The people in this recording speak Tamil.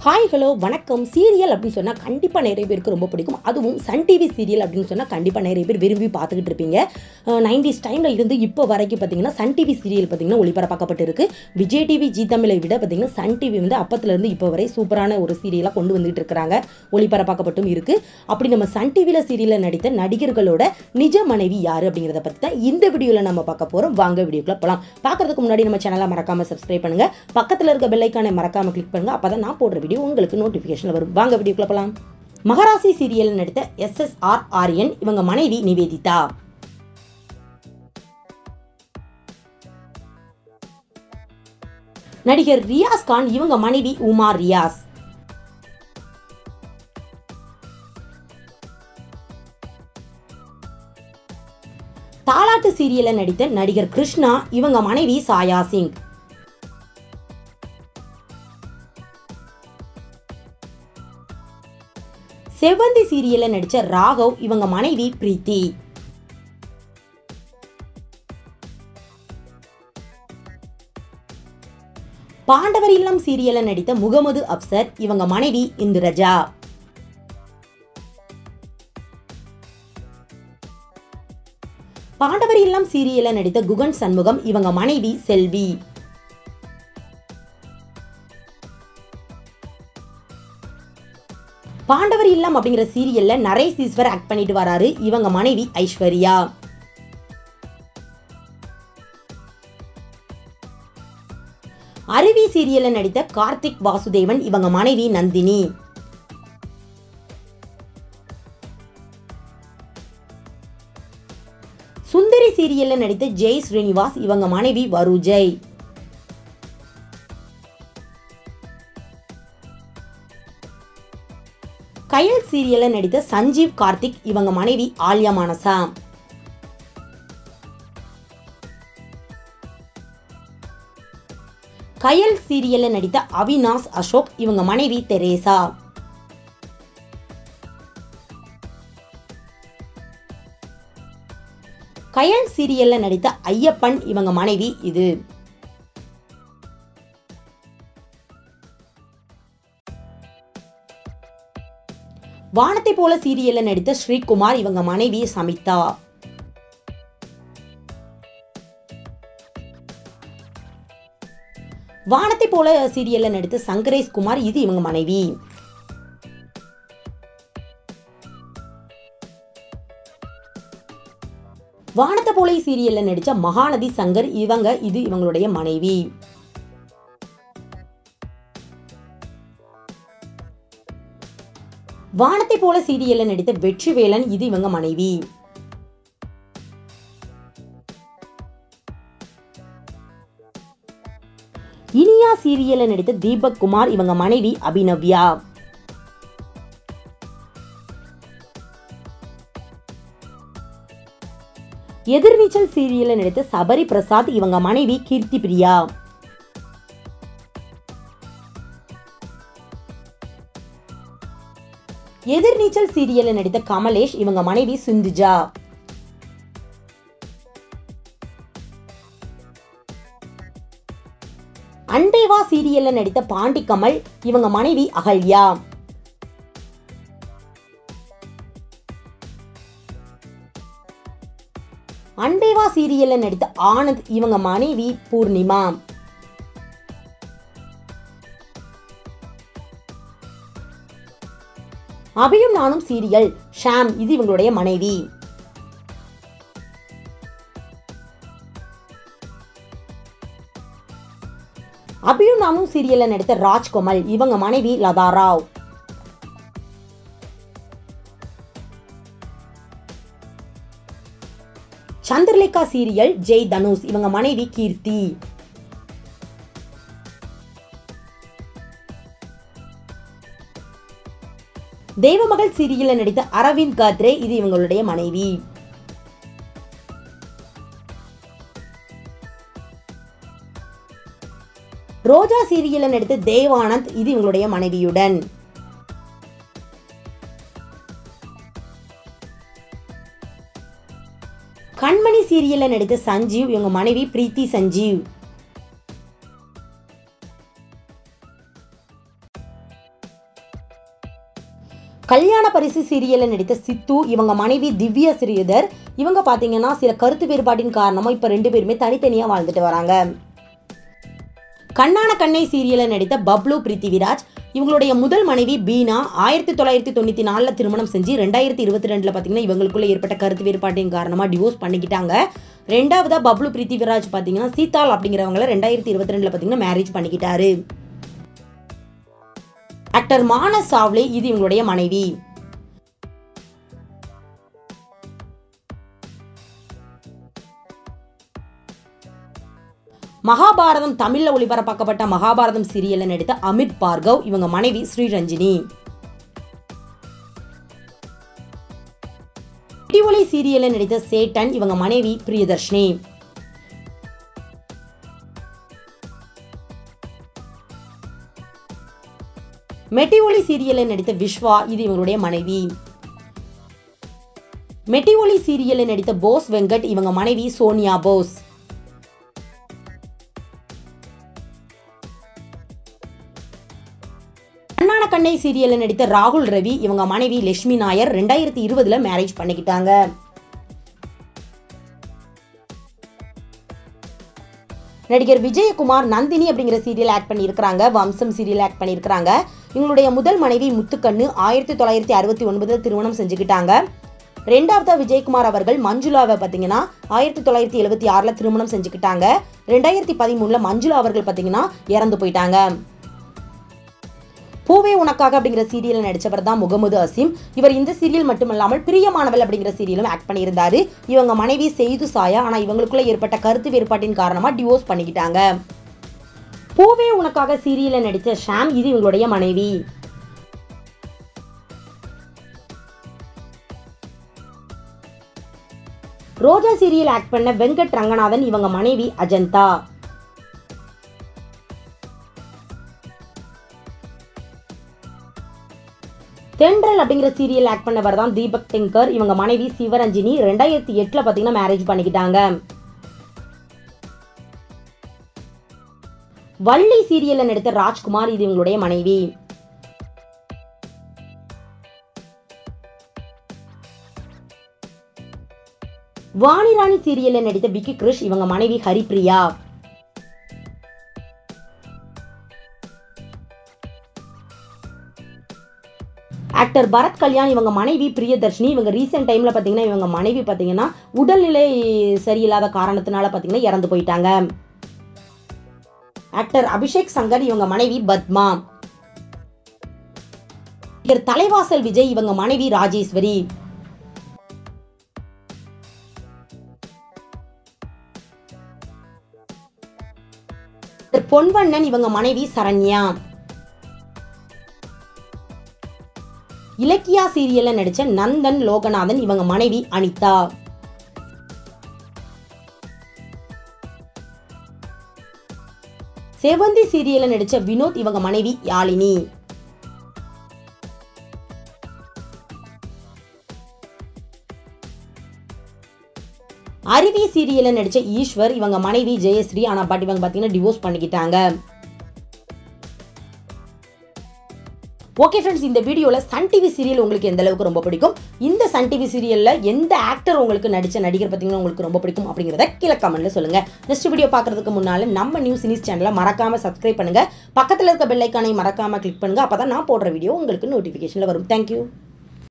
ஹாய் ஹலோ வணக்கம் சீரியல் அப்படின்னு சொன்னால் கண்டிப்பாக நிறைய பேருக்கு ரொம்ப பிடிக்கும் அதுவும் சன் டிவி சீரியல் அப்படின்னு சொன்னால் கண்டிப்பாக நிறைய பேர் விரும்பி பார்த்துக்கிட்டு இருப்பீங்க நைன்டிஸ் டைமில் இருந்து இப்போ வரைக்கும் பார்த்தீங்கன்னா சன் டிவி சீரியல் பார்த்தீங்கன்னா ஒளிபரப்பாக்கப்பட்டு இருக்கு விஜய் டிவி ஜி தமிழை விட பார்த்தீங்கன்னா சன் டிவி வந்து அப்பத்துலேருந்து இப்போ வரை சூப்பரான ஒரு சீரியலாக கொண்டு வந்துட்டு இருக்கிறாங்க ஒளிபரப்பாக்கப்பட்டும் இருக்கு அப்படி நம்ம சன் டிவியில் சீரியலில் நடித்த நடிகர்களோட நிஜ மனைவி யார் அப்படிங்கிறத பற்றி தான் இந்த வீடியோவில் நம்ம பார்க்க போகிறோம் வாங்க வீடியோக்குள்ள போகலாம் பார்க்கறதுக்கு முன்னாடி நம்ம சேனலை மறக்காம சப்ஸ்கிரைப் பண்ணுங்க பக்கத்தில் இருக்க பெல் ஐக்கானை மறக்காம கிளிக் பண்ணுங்க அப்பதான் நான் போடுற வீடியோ உங்களுக்கு நோட்டிஃபிகேஷன் வரும் வாங்க வீடியோக்குள்ள போகலாம் மகராசி சீரியல் நடித்த எஸ் எஸ் ஆர் ஆரியன் இவங்க மனைவி நிவேதிதா நடிகர் ரியாஸ் கான் இவங்க மனைவி உமா ரியாஸ் தாலாட்டு சீரியல்ல நடித்த நடிகர் கிருஷ்ணா இவங்க மனைவி சாயா சிங் செவ்வந்தி சீரியல்ல நடிச்ச ராகவ் இவங்க மனைவி பிரீத்தி பாண்டவர் இல்லம் சீரியல்ல நடித்த முகமது அப்சர் இவங்க மனைவி இந்துரஜா பாண்டவர் இல்லம் சீரியல்ல நடித்த குகன் சண்முகம் இவங்க மனைவி செல்வி பாண்டவர் இல்லம் அப்படிங்கிற சீரியல்ல நரேஷ் ஈஸ்வர் ஆக்ட் பண்ணிட்டு வராரு இவங்க மனைவி ஐஸ்வர்யா அருவி சீரியல்ல நடித்த கார்த்திக் வாசுதேவன் இவங்க மனைவி நந்தினி சுந்தரி சீரியல்ல நடித்த ஜெய் ஸ்ரீனிவாஸ் இவங்க மனைவி வருஜெய் கயல் சீரியல்ல நடித்த சஞ்சீவ் கார்த்திக் இவங்க மனைவி ஆல்யா மானசா கயல் சீரியல்ல நடித்த அவினாஷ் அசோக் இவங்க மனைவி தெரேசா கயல் சீரியல்ல நடித்த ஐயப்பன் இவங்க மனைவி இது வானத்தை போல சீரியல்ல நடித்த ஸ்ரீகுமார் இவங்க மனைவி சமிதா வானத்தை போல சீரியல்ல நடித்த சங்கரேஷ் குமார் இது இவங்க மனைவி வானத்தை போல சீரியல்ல நடிச்ச மகாநதி சங்கர் இவங்க இது இவங்களுடைய மனைவி வானத்தை போல சீரியல்ல நடித்த வெற்றிவேலன் இது இவங்க மனைவி இனியா சீரியல்ல நடித்த தீபக் குமார் இவங்க மனைவி அபிநவ்யா எதிர்நீச்சல் சீரியல்ல நடித்த சபரி பிரசாத் இவங்க மனைவி கீர்த்தி பிரியா எதிர்நீச்சல் சீரியல்ல நடித்த கமலேஷ் இவங்க மனைவி சிந்துஜா அண்டேவா சீரியல்ல நடித்த பாண்டி கமல் இவங்க மனைவி அகல்யா அண்டேவா சீரியல்ல நடித்த ஆனந்த் இவங்க மனைவி பூர்ணிமா அபியும் நானும் சீரியல் ஷாம் இது இவங்களுடைய மனைவி அபியும் நானும் சீரியல்ல நடித்த ராஜ்கமல் இவங்க மனைவி லதா ராவ் சந்திரலேகா சீரியல் ஜெய் தனுஷ் இவங்க மனைவி கீர்த்தி தெய்வமகள் சீரியல்ல நடித்த அரவிந்த் காத்ரே இது இவங்களுடைய மனைவி ரோஜா சீரியல்ல நடித்த தேவானந்த் இது இவங்களுடைய மனைவியுடன் கண்மணி சீரியல்ல நடித்த சஞ்சீவ் இவங்க மனைவி பிரீத்தி சஞ்சீவ் கல்யாண பரிசு சீரியலில் நடித்த சித்து இவங்க மனைவி திவ்யா ஸ்ரீதர் இவங்க பார்த்தீங்கன்னா சில கருத்து வேறுபாட்டின் காரணமாக இப்போ ரெண்டு பேருமே தனித்தனியாக வாழ்ந்துட்டு வராங்க கண்ணான கண்ணை சீரியலில் நடித்த பப்ளு பிரித்திவிராஜ் இவங்களுடைய முதல் மனைவி பீனா ஆயிரத்தி தொள்ளாயிரத்தி தொண்ணூற்றி நாலில் திருமணம் செஞ்சு ரெண்டாயிரத்தி இருபத்தி ரெண்டில் பார்த்தீங்கன்னா இவங்களுக்குள்ள ஏற்பட்ட கருத்து வேறுபாட்டின் காரணமாக டிவோர்ஸ் பண்ணிக்கிட்டாங்க ரெண்டாவதா பப்ளு பிரித்திவிராஜ் பார்த்தீங்கன்னா சீதால் அப்படிங்கிறவங்கள ரெண்டாயிரத்தி இருபத்தி ரெண்டில் பார்த்தீங்கன்னா மேரேஜ் பண்ணிக்கிட்டாரு ஆக்டர் மானஸ் சாவ்லே இது இவங்களுடைய மனைவி மகாபாரதம் தமிழ்ல ஒளிபரப்பாக்கப்பட்ட மகாபாரதம் சீரியல்ல நடித்த அமித் பார்கவ் இவங்க மனைவி ஸ்ரீரஞ்சினி ஒளி சீரியல்ல நடித்த சேட்டன் இவங்க மனைவி பிரியதர்ஷினி மெட்டி ஒளி சீரியலில் நடித்த விஸ்வா இது இவங்களுடைய மனைவி மெட்டி ஒளி சீரியலில் நடித்த போஸ் வெங்கட் இவங்க மனைவி சோனியா போஸ் கண்ணான கண்ணை சீரியலில் நடித்த ராகுல் ரவி இவங்க மனைவி லட்சுமி நாயர் ரெண்டாயிரத்தி இருபதுல மேரேஜ் பண்ணிக்கிட்டாங்க நடிகர் விஜயகுமார் நந்தினி அப்படிங்கிற சீரியல் ஆக்ட் பண்ணியிருக்கிறாங்க வம்சம் சீரியல் ஆக்ட் பண்ணியிருக்கிறாங்க இவங்களுடைய முதல் மனைவி முத்துக்கண்ணு ஆயிரத்தி தொள்ளாயிரத்தி அறுபத்தி ஒன்பதுல திருமணம் செஞ்சுக்கிட்டாங்க ரெண்டாவதா விஜயகுமார் அவர்கள் மஞ்சுளாவை பார்த்தீங்கன்னா ஆயிரத்தி தொள்ளாயிரத்தி எழுபத்தி ஆறுல திருமணம் செஞ்சுக்கிட்டாங்க ரெண்டாயிரத்தி பதிமூணுல மஞ்சுளா அவர்கள் பார்த்தீங்கன்னா இறந்து போயிட்டாங்க பூவே உனக்காக அப்படிங்கிற சீரியல் நடிச்சவர் தான் முகமது அசீம் இவர் இந்த சீரியல் மட்டுமல்லாமல் பிரியமானவள் அப்படிங்கிற சீரியலும் ஆக்ட் பண்ணியிருந்தாரு இவங்க மனைவி செய்து சாயா ஆனா இவங்களுக்குள்ள ஏற்பட்ட கருத்து வேறுபாட்டின் காரணமா டிவோர்ஸ் பண்ணிக்கிட்டாங்க பூவே உனக்காக சீரியல்ல நடிச்ச ஷாம் இது இவங்களுடைய மனைவி ரோஜா சீரியல் ஆக்ட் பண்ண வெங்கட் ரங்கநாதன் இவங்க மனைவி அஜந்தா தென்றல் அப்படிங்கிற சீரியல் ஆக்ட் பண்ணவர் தான் தீபக் திங்கர் இவங்க மனைவி சிவரஞ்சினி ரெண்டாயிரத்தி எட்டுல பாத்தீங்கன்னா மேரேஜ் பண்ணிக்கிட்டாங்க வள்ளி சீரியல்ல நடித்த ராஜ்குமார் இது இவங்களுடைய மனைவி வாணிராணி சீரியல்ல நடித்த விக்கி கிருஷ் இவங்க மனைவி ஹரிப்ரியா ஆக்டர் பரத் கல்யாண் இவங்க மனைவி பிரியதர்ஷினி இவங்க ரீசெண்ட் டைம்ல பாத்தீங்கன்னா இவங்க மனைவி பாத்தீங்கன்னா உடல்நிலை சரியில்லாத காரணத்தினால பாத்தீங்கன்னா இறந்து போயிட்டாங்க ஆக்டர் அபிஷேக் சங்கர் இவங்க மனைவி பத்மா நடிகர் தலைவாசல் விஜய் இவங்க மனைவி ராஜேஸ்வரி பொன்வண்ணன் இவங்க மனைவி சரண்யா இலக்கியா சீரியல்ல நடிச்ச நந்தன் லோகநாதன் இவங்க மனைவி அனிதா செவந்தி சீரியல்ல நடிச்ச வினோத் இவங்க மனைவி யாழினி அருவி சீரியல்ல நடிச்ச ஈஸ்வர் இவங்க மனைவி ஜெயஸ்ரீ ஆனா பட் இவங்க பாத்தீங்கன்னா டிவோர்ஸ் பண்ணிக்கிட்டாங்க ஓகே ஃப்ரெண்ட்ஸ் இந்த வீடியோவில் சன் டிவி சீரியல் உங்களுக்கு எந்த அளவுக்கு ரொம்ப பிடிக்கும் இந்த சன் டிவி சீரியலில் எந்த ஆக்டர் உங்களுக்கு நடித்த நடிகர் பார்த்தீங்கன்னா உங்களுக்கு ரொம்ப பிடிக்கும் அப்படிங்கிறத கீழே கமெண்ட்ல சொல்லுங்கள் நெக்ஸ்ட் வீடியோ பார்க்கறதுக்கு முன்னால் நம்ம நியூஸ் நியூஸ் சேனலை மறக்காமல் சப்ஸ்கிரைப் பண்ணுங்கள் பக்கத்தில் இருக்க பெல் ஐக்கானை மறக்காமல் கிளிக் பண்ணுங்கள் அப்போ தான் நான் போடுற வீடியோ உங்களுக்கு நோட்டிஃபிகேஷனில் வரும் தேங்க்யூ